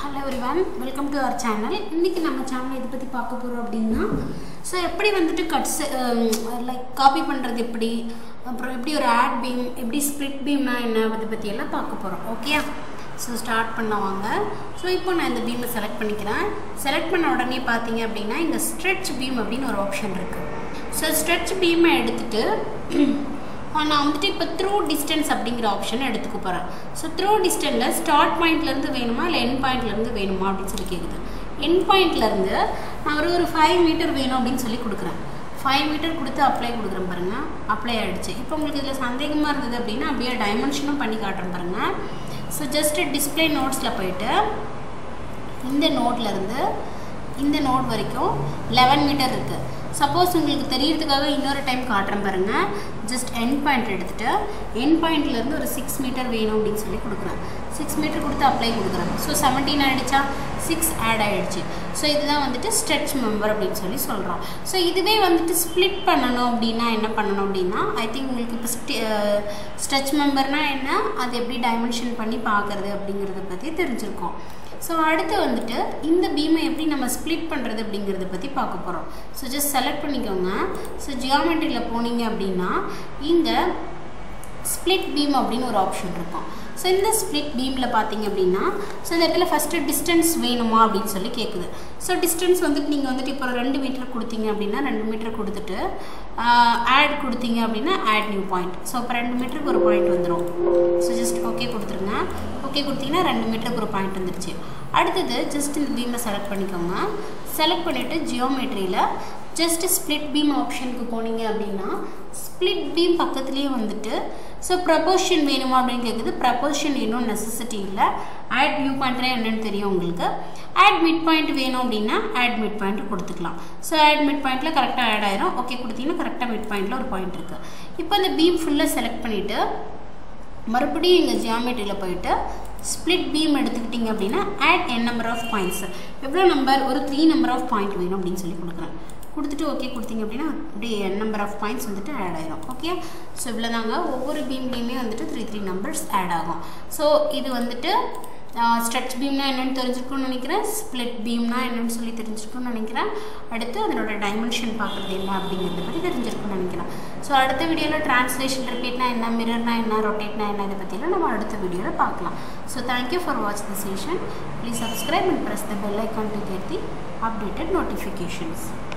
hello everyone welcome to our channel இன்றைக்கி நம்ம channel இதை பற்றி பார்க்க போகிறோம் அப்படின்னா ஸோ எப்படி வந்துட்டு கட்ஸ் லைக் காப்பி பண்ணுறது எப்படி அப்புறம் எப்படி ஒரு ஆட் பீம் எப்படி ஸ்ப்ளிட் பீம்னா என்ன அதை பற்றி எல்லாம் பார்க்க போகிறோம் ஓகே ஸோ ஸ்டார்ட் பண்ண வாங்க ஸோ இப்போ நான் இந்த பீமை செலக்ட் பண்ணிக்கிறேன் செலக்ட் பண்ண உடனே பார்த்தீங்க அப்படின்னா இங்கே ஸ்ட்ரெச் பீம் அப்படின்னு ஒரு ஆப்ஷன் இருக்குது ஸோ ஸ்ட்ரெச் பீமை எடுத்துகிட்டு நான் வந்துட்டு இப்போ த்ரூ டிஸ்டன்ஸ் அப்படிங்கிற ஆப்ஷன் எடுத்துக்க போகிறேன் ஸோ த்ரூ டிஸ்டன்ஸில் ஸ்டார்ட் பாயிண்ட்லேருந்து வேணுமா இல்லை என் பாயிண்ட்லேருந்து வேணுமா அப்படின்னு சொல்லி கேட்குது என் பாயிண்ட்லேருந்து நான் ஒரு ஒரு ஃபைவ் மீட்டர் வேணும் அப்படின்னு சொல்லி கொடுக்குறேன் ஃபைவ் மீட்டர் கொடுத்து அப்ளை கொடுக்குறேன் பாருங்கள் அப்ளை ஆகிடுச்சு இப்போ உங்களுக்கு இதில் சந்தேகமாக இருந்தது அப்படின்னா அப்படியே டைமென்ஷனும் பண்ணி காட்டுறேன் பாருங்கள் ஸோ ஜஸ்ட்டு டிஸ்பிளே நோட்ஸில் போயிட்டு இந்த நோட்லேருந்து இந்த நோட் வரைக்கும் லெவன் மீட்டர் இருக்குது சப்போஸ் உங்களுக்கு தெரியறதுக்காக இன்னொரு டைம் காட்டுறேன் பாருங்கள் ஜஸ்ட் என் பாயிண்ட் எடுத்துகிட்டு என் பாயிண்ட்லேருந்து ஒரு சிக்ஸ் மீட்டர் வேணும் அப்படின்னு சொல்லி கொடுக்குறேன் சிக்ஸ் மீட்டர் கொடுத்து அப்ளை கொடுக்குறேன் ஸோ செவன்டீன் ஆகிடுச்சா சிக்ஸ் ஆட் ஆகிடுச்சு ஸோ இதுதான் வந்துட்டு ஸ்ட்ரெச் மெம்பர் அப்படின்னு சொல்லி சொல்கிறோம் ஸோ இதுவே வந்துட்டு ஸ்ப்ளிட் பண்ணணும் அப்படின்னா என்ன பண்ணணும் அப்படின்னா ஐ திங்க் உங்களுக்கு இப்போ ஸ்ட்ரெச் மெம்பர்னால் என்ன அது எப்படி டைமென்ஷன் பண்ணி பார்க்குறது அப்படிங்கிறத பற்றி தெரிஞ்சிருக்கோம் ஸோ அடுத்து வந்துட்டு இந்த பீமை எப்படி நம்ம ஸ்ப்ளிட் பண்ணுறது அப்படிங்கிறத பற்றி பார்க்க போகிறோம் ஸோ ஜஸ்ட் செலக்ட் பண்ணிக்கோங்க ஸோ ஜியாமெட்ரியில் போனீங்க அப்படின்னா இங்கே ஸ்ப்ளிட் பீம் அப்படின்னு ஒரு ஆப்ஷன் இருக்கும் ஸோ இந்த ஸ்ப்ளிட் பீமில் பார்த்தீங்க அப்படின்னா ஸோ இந்த இடத்துல ஃபஸ்ட்டு டிஸ்டன்ஸ் வேணுமா அப்படின்னு சொல்லி கேட்குது ஸோ டிஸ்டன்ஸ் வந்துட்டு நீங்கள் வந்துட்டு இப்போ ரெண்டு மீட்டர் கொடுத்தீங்க அப்படின்னா ரெண்டு மீட்டர் கொடுத்துட்டு ஆட் கொடுத்தீங்க அப்படின்னா ஆட் நியூ பாயிண்ட் ஸோ இப்போ ரெண்டு மீட்டருக்கு ஒரு பாயிண்ட் வந்துடும் ஸோ ஜஸ்ட் ஓகே கொடுத்துருங்க ஓகே கொடுத்தீங்கன்னா ரெண்டு மீட்டருக்கு ஒரு பாயிண்ட் வந்துருச்சு அடுத்தது ஜஸ்ட் இந்த பீமை செலக்ட் பண்ணிக்கோங்க செலக்ட் பண்ணிவிட்டு ஜியோமெட்ரியில் ஜஸ்ட் ஸ்ப்ளிட் பீம் ஆப்ஷனுக்கு போனீங்க அப்படின்னா ஸ்ப்ளிட் பீம் பக்கத்துலேயே வந்துட்டு ஸோ ப்ரப்போர்ஷன் வேணுமா அப்படின்னு கேட்குது ப்ரப்போர்ஷன் இன்னும் நெசசிட்டி இல்லை ஆட் வியூ பாயிண்ட்னா என்னென்னு தெரியும் உங்களுக்கு ஆட் மிட் பாயிண்ட் வேணும் அப்படின்னா ஆட் மிட் பாயிண்ட் கொடுத்துக்கலாம் ஸோ ஆட் மிட் பாயிண்ட்டில் கரெக்டாக ஆட் ஆயிரும் ஓகே கொடுத்தீங்கன்னா கரெக்டாக மிட் பாயிண்ட்டில் ஒரு பாயிண்ட் இருக்குது இப்போ இந்த பீம் ஃபுல்லாக செலக்ட் பண்ணிவிட்டு மறுபடியும் இங்கே ஜியாமெட்ரியில் போயிட்டு ஸ்ப்ளிட் பீம் எடுத்துக்கிட்டிங்க அப்படின்னா add n number of points எவ்வளோ நம்பர் ஒரு த்ரீ நம்பர் ஆஃப் பாயிண்ட் வேணும் அப்படின்னு சொல்லி கொடுக்குறேன் கொடுத்துட்டு ஓகே கொடுத்தீங்க அப்படின்னா அப்படியே என் நம்பர் ஆஃப் பாயிண்ட்ஸ் வந்துட்டு ஆட் ஆகிடும் ஓகே ஸோ இவ்வளோ தாங்க ஒவ்வொரு பீம்லேயுமே வந்துட்டு த்ரீ த்ரீ நம்பர்ஸ் ஆட் ஆகும் ஸோ இது வந்துட்டு ஸ்ட்ரெச் பீம்னா என்னென்னு தெரிஞ்சிருக்கும்னு நினைக்கிறேன் ஸ்ப்ளிட் பீம்னா என்னென்னு சொல்லி தெரிஞ்சிருக்கும்னு நினைக்கிறேன் அடுத்து அதனோட டைமென்ஷன் பார்க்குறது என்ன அப்படிங்கிறத பற்றி தெரிஞ்சிருக்கும்னு நினைக்கிறேன் ஸோ அடுத்த வீடியோவில் ட்ரான்ஸ்லேஷன் ரிப்பீட்னா என்ன மிரர்னா என்ன ரொட்டேட்னா என்ன இதை பற்றிலாம் நம்ம அடுத்த வீடியோவில் பார்க்கலாம் so thank you for watch the session please subscribe and press the bell icon to get the updated notifications